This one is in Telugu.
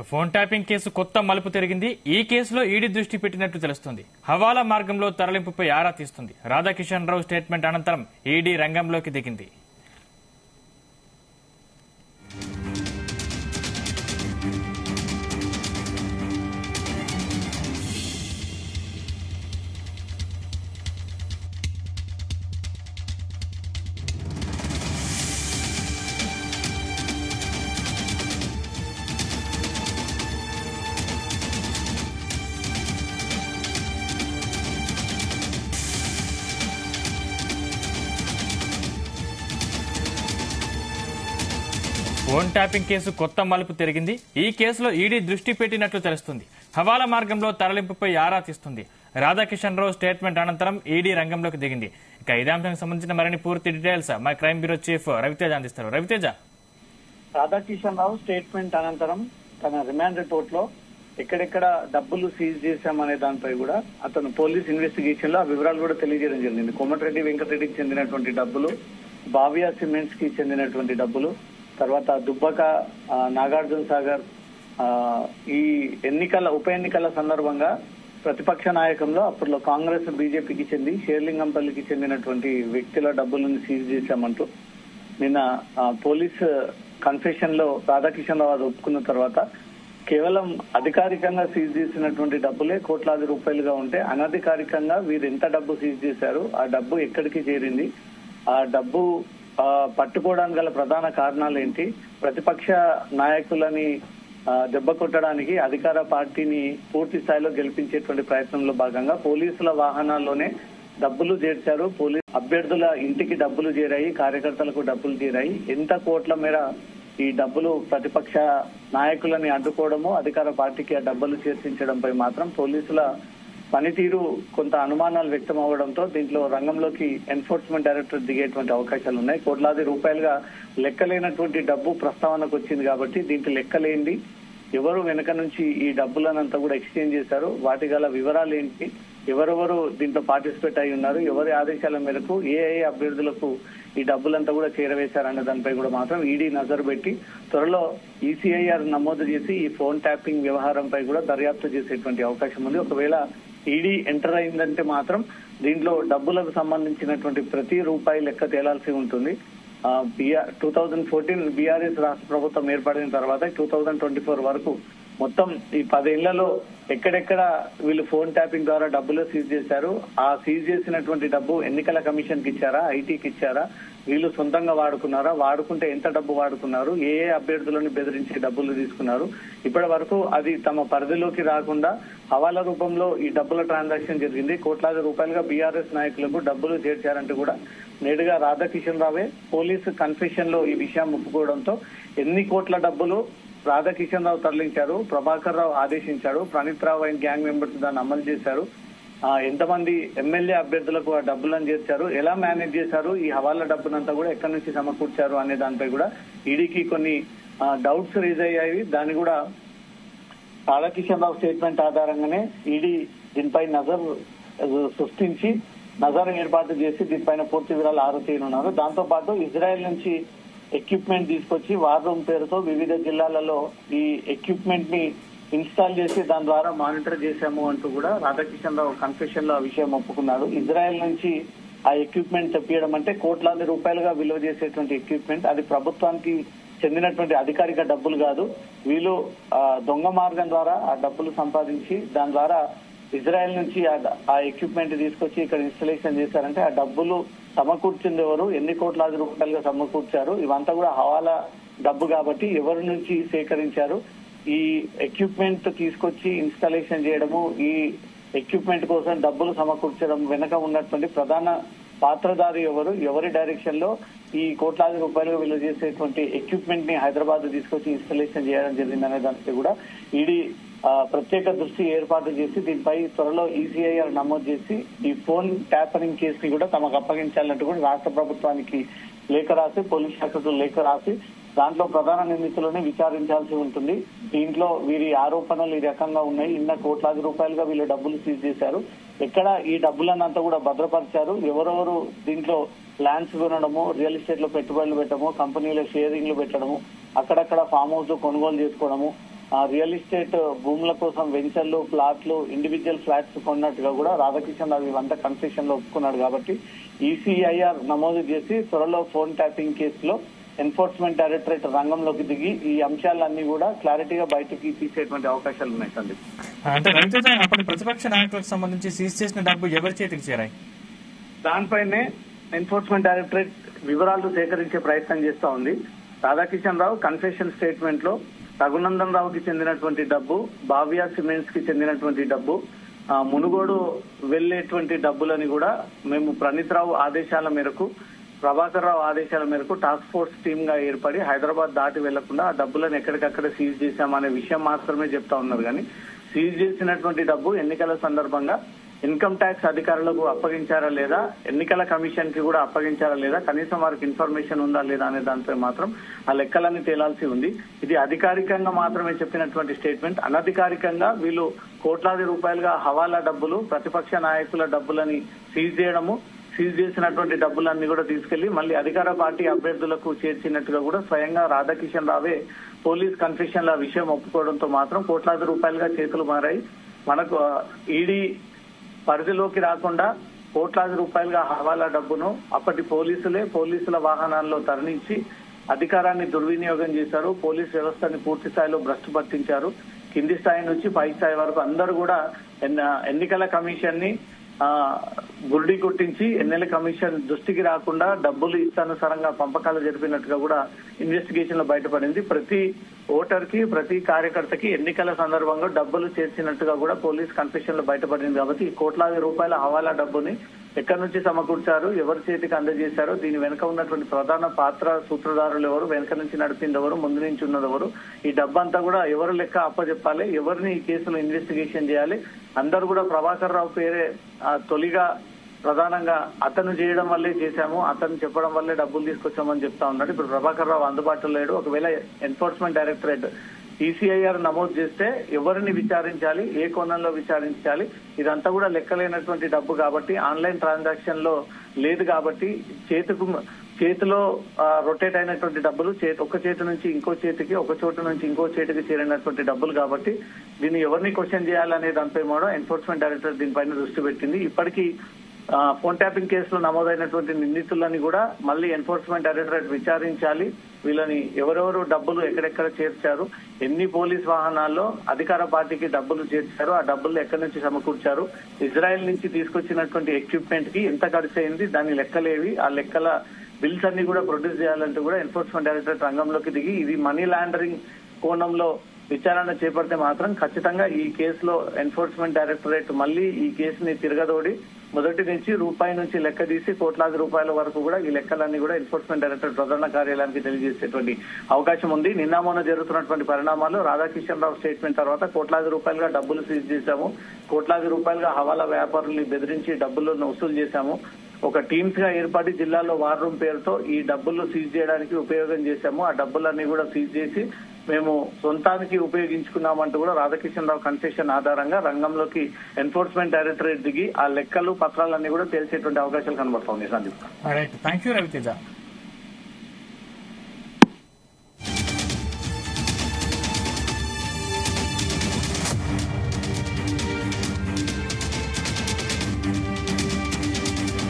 ఇక ఫోన్ ట్యాపింగ్ కేసు కొత్త మలుపు తిరిగింది ఈ కేసులో ఈడీ దృష్టి పెట్టినట్టు తెలుస్తుంది హవాలా మార్గంలో తరలింపుపై ఆరా తీస్తుంది రాధాకిషన్ రావు స్టేట్మెంట్ అనంతరం ఈడీ రంగంలోకి దిగింది ఫోన్ ట్యాపింగ్ కేసు కొత్త మలుపు తిరిగింది ఈ కేసులో ఈడీ దృష్టి పెట్టినట్లు తెలుస్తుంది హవాలా మార్గంలో తరలింపుపై ఆరా తీస్తుంది రాధాకిషన్ రావు స్టేట్మెంట్ అనంతరం ఈడీ రంగంలోకి దిగింది ఇక ఇదే అంశానికి సంబంధించిన మరిన్ని పూర్తి డీటెయిల్స్ మా క్రైమ్ బ్యూరో చీఫ్ రవితేజ అందిస్తారు రవితేజ రాధాకిషన్ రావు స్టేట్మెంట్ అనంతరం తన రిమాండ్ రిపోర్ట్ లో ఎక్కడెక్కడ డబ్బులు సీజ్ చేశామనే దానిపై కూడా అతను పోలీస్ ఇన్వెస్టిగేషన్ లో ఆ వివరాలు కూడా తెలియజేయడం జరిగింది కోమటిరెడ్డి వెంకటరెడ్డికి చెందినటువంటి డబ్బులు బావియా సిమెంట్స్ కి చెందినటువంటి డబ్బులు తర్వాత దుబ్బక ఆ, నాగార్జున సాగర్ ఆ, ఈ ఎన్నికల ఉప ఎన్నికల సందర్భంగా ప్రతిపక్ష నాయకంలో అప్పట్లో కాంగ్రెస్ బీజేపీకి చెంది షేర్లింగంపల్లికి చెందినటువంటి వ్యక్తుల డబ్బులను సీజ్ చేశామంటూ నిన్న ఆ, పోలీస్ కన్ఫెషన్ లో రాధాకిషన్ రావు అది ఒప్పుకున్న తర్వాత కేవలం అధికారికంగా సీజ్ చేసినటువంటి డబ్బులే కోట్లాది రూపాయలుగా ఉంటే అనధికారికంగా వీరు ఎంత డబ్బు సీజ్ చేశారు ఆ డబ్బు ఎక్కడికి చేరింది ఆ డబ్బు ఆ, పట్టుకోవడానికి గల ప్రధాన కారణాలు ఏంటి ప్రతిపక్ష నాయకులని ఆ, దెబ్బ కొట్టడానికి అధికార పార్టీని పూర్తి స్థాయిలో గెలిపించేటువంటి ప్రయత్నంలో భాగంగా పోలీసుల వాహనాల్లోనే డబ్బులు చేర్చారు పోలీస్ అభ్యర్థుల ఇంటికి డబ్బులు చేరాయి కార్యకర్తలకు డబ్బులు చేరాయి ఎంత కోట్ల మేర ఈ డబ్బులు ప్రతిపక్ష నాయకులని అడ్డుకోవడము అధికార పార్టీకి ఆ డబ్బులు చేర్చించడంపై మాత్రం పోలీసుల పనితీరు కొంత అనుమానాలు వ్యక్తం అవ్వడంతో దీంట్లో రంగంలోకి ఎన్ఫోర్స్మెంట్ డైరెక్టర్ దిగేటువంటి అవకాశాలు ఉన్నాయి కోట్లాది రూపాయలుగా లెక్కలేనటువంటి డబ్బు ప్రస్తావనకు వచ్చింది కాబట్టి దీంట్లో లెక్కలేంది ఎవరు వెనక నుంచి ఈ డబ్బులనంతా కూడా ఎక్స్చేంజ్ చేశారు వాటి గల వివరాలు ఏంటి ఎవరెవరు దీంట్లో పార్టిసిపేట్ అయి ఉన్నారు ఎవరి ఆదేశాల మేరకు ఏ ఏ అభ్యర్థులకు ఈ డబ్బులంతా కూడా చేరవేశారనే దానిపై కూడా మాత్రం ఈడీ నజరు పెట్టి త్వరలో ఈసీఐఆర్ నమోదు చేసి ఈ ఫోన్ ట్యాపింగ్ వ్యవహారంపై కూడా దర్యాప్తు చేసేటువంటి అవకాశం ఉంది ఒకవేళ ఈడీ ఎంటర్ అయిందంటే మాత్రం దీంట్లో డబ్బులకు సంబంధించినటువంటి ప్రతి రూపాయి లెక్క తేలాల్సి ఉంటుంది టూ థౌజండ్ ఫోర్టీన్ బీఆర్ఎస్ రాష్ట్ర ప్రభుత్వం ఏర్పడిన తర్వాత టూ థౌజండ్ ట్వంటీ ఫోర్ వరకు మొత్తం ఈ పదేళ్లలో ఎక్కడెక్కడ వీళ్ళు ఫోన్ ట్యాపింగ్ ద్వారా డబ్బులు సీజ్ చేశారు ఆ సీజ్ చేసినటువంటి డబ్బు ఎన్నికల కమిషన్ కి ఇచ్చారా ఐటీకి ఇచ్చారా వీళ్ళు సొంతంగా వాడుకున్నారా వాడుకుంటే ఎంత డబ్బు వాడుకున్నారు ఏ ఏ అభ్యర్థులను బెదిరించి డబ్బులు తీసుకున్నారు ఇప్పటి వరకు అది తమ పరిధిలోకి రాకుండా హవాలా రూపంలో ఈ డబ్బుల ట్రాన్సాక్షన్ జరిగింది కోట్లాది రూపాయలుగా బీఆర్ఎస్ నాయకులకు డబ్బులు చేర్చారంటూ కూడా నేడుగా రాధాకిషన్ రావే పోలీసు కన్ఫెషన్ లో ఈ విషయం ఒప్పుకోవడంతో ఎన్ని కోట్ల డబ్బులు రాధాకిషన్ రావు తరలించారు ప్రభాకర్ రావు ఆదేశించాడు Praneeth Rao and gang members దాన్ని అమలు చేశారు ఆ, ఎంతమంది ఎమ్మెల్యే అభ్యర్థులకు ఆ డబ్బులను చేర్చారు ఎలా మేనేజ్ చేశారు ఈ హవాలా డబ్బునంతా కూడా ఎక్కడి నుంచి సమకూర్చారు అనే దానిపై కూడా ఈడీకి కొన్ని డౌట్స్ రేజ్ అయ్యాయి దాన్ని కూడా రాధాకిషన్ రావు స్టేట్మెంట్ ఆధారంగానే ఈడీ దీనిపై నజర్ సృష్టించి నజర్ ఏర్పాటు చేసి దీనిపైన పూర్తి వివరాలు ఆరు చేయనున్నారు దాంతో పాటు ఇజ్రాయెల్ నుంచి ఎక్విప్మెంట్ తీసుకొచ్చి వార్ రూమ్ పేరుతో వివిధ జిల్లాలలో ఈ ఎక్విప్మెంట్ ని ఇన్స్టాల్ చేసి దాని ద్వారా మానిటర్ చేశాము అంటూ కూడా రాధాకిషన్ రావు కన్ఫెషన్ లో ఆ విషయం ఒప్పుకున్నాడు ఇజ్రాయెల్ నుంచి ఆ ఎక్విప్మెంట్ తెప్పియడం అంటే కోట్లాది రూపాయలుగా విలువ చేసేటువంటి ఎక్విప్మెంట్ అది ప్రభుత్వానికి చెందినటువంటి అధికారిక డబ్బులు కాదు వీళ్ళు ఆ, దొంగ మార్గం ద్వారా ఆ డబ్బులు సంపాదించి దాని ద్వారా ఇజ్రాయెల్ నుంచి ఆ- ఆ ఎక్విప్మెంట్ తీసుకొచ్చి ఇక్కడ ఇన్స్టలేషన్ చేశారంటే ఆ డబ్బులు సమకూర్చింది ఎవరు ఎన్ని కోట్లాది రూపాయలుగా సమకూర్చారు ఇవంతా కూడా హవాలా డబ్బు కాబట్టి ఎవరి నుంచి సేకరించారు ఈ ఎక్విప్మెంట్ తీసుకొచ్చి ఇన్స్టాలేషన్ చేయడము ఈ ఎక్విప్మెంట్ కోసం డబ్బులు సమకూర్చడం వెనక ఉన్నటువంటి ప్రధాన పాత్రధారి ఎవరు ఎవరి డైరెక్షన్ లో ఈ కోట్లాది రూపాయలు విలువ చేసేటువంటి ఎక్విప్మెంట్ ని హైదరాబాద్ తీసుకొచ్చి ఇన్స్టలేషన్ చేయడం జరిగిందనే దానిపై కూడా ఈడీ ఆ, ప్రత్యేక దృష్టి ఏర్పాటు చేసి దీనిపై త్వరలో ఈసీఐఆర్ నమోదు చేసి ఈ ఫోన్ ట్యాపరింగ్ కేసుని కూడా తమకు అప్పగించాలంటూ కూడా రాష్ట్ర ప్రభుత్వానికి లేఖ రాసి పోలీస్ శాఖకు లేఖ రాసి దాంట్లో ప్రధాన నిందితులని విచారించాల్సి ఉంటుంది దీంట్లో వీరి ఆరోపణలు ఈ రకంగా ఉన్నాయి ఇన్న కోట్లాది రూపాయలుగా వీళ్ళు డబ్బులు సీజ్ చేశారు ఎక్కడ ఈ డబ్బులన్నంతా కూడా భద్రపరిచారు ఎవరెవరు దీంట్లో ల్యాండ్స్ కొనడము రియల్ ఎస్టేట్ లో పెట్టుబడులు పెట్టడము కంపెనీలో షేరింగ్లు పెట్టడము అక్కడక్కడ ఫామ్ హౌస్ కొనుగోలు చేసుకోవడము ఆ రియల్ ఎస్టేట్ భూముల కోసం వెంచర్లు ప్లాట్లు ఇండివిజువల్ ఫ్లాట్స్ కొన్నట్టుగా కూడా రాధాకిషన్ రావు ఇవంతా కన్ఫెషన్ లో ఒప్పుకున్నాడు కాబట్టి ఈసీఐఆర్ నమోదు చేసి త్వరలో ఫోన్ ట్యాపింగ్ కేసులో ఎన్ఫోర్స్మెంట్ డైరెక్టరేట్ రంగంలోకి దిగి ఈ అంశాలన్నీ కూడా క్లారిటీగా బయటకి తీసేటువంటి అవకాశాలు ఉన్నాయి సందీప్ అంటే రవితేజ అప్పటి ప్రతిపక్ష నాయకులకు సంబంధించి సీజ్ చేసిన డబ్బు ఎవరి చేతికి చేరాయి దానిపైనే ఎన్ఫోర్స్మెంట్ డైరెక్టరేట్ వివరాలు సేకరించే ప్రయత్నం చేస్తా ఉంది రాధాకిషన్ రావు కన్ఫెషన్ స్టేట్మెంట్ లో రఘునందన్ రావుకి చెందినటువంటి డబ్బు బావియా సిమెంట్స్ కి చెందినటువంటి డబ్బు ఆ, మునుగోడు వెళ్లేటువంటి డబ్బులని కూడా మేము ప్రణీత్ రావు ఆదేశాల మేరకు ప్రభాకర్ రావు ఆదేశాల మేరకు టాస్క్ ఫోర్స్ టీమ్ గా ఏర్పడి హైదరాబాద్ దాటి వెళ్లకుండా ఆ డబ్బులను ఎక్కడికక్కడ సీజ్ చేశామనే విషయం మాత్రమే చెప్తా ఉన్నారు కానీ సీజ్ చేసినటువంటి డబ్బు ఎన్నికల సందర్భంగా ఇన్కమ్ ట్యాక్స్ అధికారులకు అప్పగించారా లేదా ఎన్నికల కమిషన్ కి కూడా అప్పగించారా లేదా కనీసం వారికి ఇన్ఫర్మేషన్ ఉందా లేదా అనే దానిపై మాత్రం ఆ లెక్కలన్నీ తేలాల్సి ఉంది ఇది అధికారికంగా మాత్రమే చెప్పినటువంటి స్టేట్మెంట్ అనధికారికంగా వీళ్ళు కోట్లాది రూపాయలుగా హవాలా డబ్బులు ప్రతిపక్ష నాయకుల డబ్బులని సీజ్ చేయడము సీజ్ చేసినటువంటి డబ్బులన్నీ కూడా తీసుకెళ్లి మళ్ళీ అధికార పార్టీ అభ్యర్థులకు చేర్చినట్టుగా కూడా స్వయంగా రాధాకిషన్ రావే పోలీస్ కన్ఫెషన్ల విషయం ఒప్పుకోవడంతో మాత్రం కోట్లాది రూపాయలుగా చేతులు మారాయి మనకు ఈడీ పరిధిలోకి రాకుండా కోట్లాది రూపాయలుగా హవాలా డబ్బును అప్పటి పోలీసులే పోలీసుల వాహనాల్లో తరలించి అధికారాన్ని దుర్వినియోగం చేశారు పోలీస్ వ్యవస్థని పూర్తి స్థాయిలో భ్రష్టు పట్టించారు కింది స్థాయి నుంచి పై స్థాయి వరకు అందరూ కూడా ఎన్న- ఎన్నికల కమిషన్ ని ఆ, గుర్డి కొట్టించి ఎన్నికల కమిషన్ దృష్టికి రాకుండా డబ్బులు ఇష్టానుసారంగా పంపకాలు జరిపినట్టుగా కూడా ఇన్వెస్టిగేషన్ లో బయటపడింది ప్రతి ఓటర్ కి ప్రతి కార్యకర్తకి ఎన్నికల సందర్భంగా డబ్బులు చేర్చినట్టుగా కూడా పోలీస్ కన్ఫెషన్ లో బయటపడింది కాబట్టి ఈ కోట్లాది రూపాయల హవాలా డబ్బుని ఎక్కడి నుంచి సమకూర్చారు ఎవరి చేతికి అందజేశారు దీని వెనుక ఉన్నటువంటి ప్రధాన పాత్ర సూత్రధారులు ఎవరు వెనుక నుంచి నడిపింది ఎవరు ముందు నుంచి ఉన్నది ఎవరు ఈ డబ్బంతా కూడా ఎవరు లెక్క అప్పచెప్పాలి ఎవరిని ఈ కేసులో ఇన్వెస్టిగేషన్ చేయాలి అందరూ కూడా ప్రభాకర్ రావు పేరే ఆ, తొలిగా ప్రధానంగా అతను చేయడం వల్లే చేశాము అతను చెప్పడం వల్లే డబ్బులు తీసుకొచ్చామని చెప్తా ఉన్నాడు ఇప్పుడు ప్రభాకర్ రావు అందుబాటులో లేడు ఒకవేళ ఎన్ఫోర్స్మెంట్ డైరెక్టరేట్ ఈసీఐఆర్ నమోదు చేస్తే ఎవరిని విచారించాలి ఏ కోణంలో విచారించాలి ఇదంతా కూడా లెక్కలేనటువంటి డబ్బు కాబట్టి ఆన్లైన్ ట్రాన్సాక్షన్ లో లేదు కాబట్టి చేతుకు చేతిలో రొటేట్ అయినటువంటి డబ్బులు చేతి ఒక చేతి నుంచి ఇంకో చేతికి ఒక చోటు నుంచి ఇంకో చేతికి చేరినటువంటి డబ్బులు కాబట్టి దీన్ని ఎవరిని క్వశ్చన్ చేయాలనే దానిపై కూడా ఎన్ఫోర్స్మెంట్ డైరెక్టర్ దీనిపైన దృష్టి పెట్టింది ఇప్పటికీ ఆ, ఫోన్ ట్యాపింగ్ కేసులో నమోదైనటువంటి నిందితులని కూడా మళ్ళీ ఎన్ఫోర్స్మెంట్ డైరెక్టరేట్ విచారించాలి వీళ్ళని ఎవరెవరు డబ్బులు ఎక్కడెక్కడ చేర్చారు ఎన్ని పోలీస్ వాహనాల్లో అధికార పార్టీకి డబ్బులు చేర్చారు ఆ డబ్బులు ఎక్కడి నుంచి సమకూర్చారు ఇజ్రాయెల్ నుంచి తీసుకొచ్చినటువంటి ఎక్విప్మెంట్ కి ఎంత ఖర్చు అయింది దాని లెక్కలేవి ఆ లెక్కల బిల్స్ అన్ని కూడా ప్రొడ్యూస్ చేయాలంటూ కూడా ఎన్ఫోర్స్మెంట్ డైరెక్టరేట్ రంగంలోకి దిగి ఇది మనీ లాండరింగ్ కోణంలో విచారణ చేపడితే మాత్రం ఖచ్చితంగా ఈ కేసులో ఎన్ఫోర్స్మెంట్ డైరెక్టరేట్ మళ్ళీ ఈ కేసుని తిరగదోడి మొదటి నుంచి రూపాయి నుంచి లెక్క తీసి కోట్లాది రూపాయల వరకు కూడా ఈ లెక్కలన్నీ కూడా ఎన్ఫోర్స్మెంట్ డైరెక్టర్ ప్రధాన కార్యాలయానికి తెలియజేసేటువంటి అవకాశం ఉంది నిన్న మొన్న జరుగుతున్నటువంటి పరిణామాలు రాధాకిషన్ రావు స్టేట్మెంట్ తర్వాత కోట్లాది రూపాయలుగా డబ్బులు సీజ్ చేశాము కోట్లాది రూపాయలుగా హవాలా వ్యాపారుల్ని బెదిరించి డబ్బులను వసూలు చేశాము ఒక టీమ్స్ గా ఏర్పడి జిల్లాలో వార్ రూమ్ పేరుతో ఈ డబ్బులు సీజ్ చేయడానికి ఉపయోగం చేశాము ఆ డబ్బులన్నీ కూడా సీజ్ చేసి మేము సొంతానికి ఉపయోగించుకున్నామంటూ కూడా రాధాకిషన్ రావు కన్సెషన్ ఆధారంగా రంగంలోకి ఎన్ఫోర్స్మెంట్ డైరెక్టరేట్ దిగి ఆ లెక్కలు పత్రాలన్నీ కూడా తెలిసేటువంటి అవకాశాలు కనబడుతుంది Sandeep right thank you Raviteja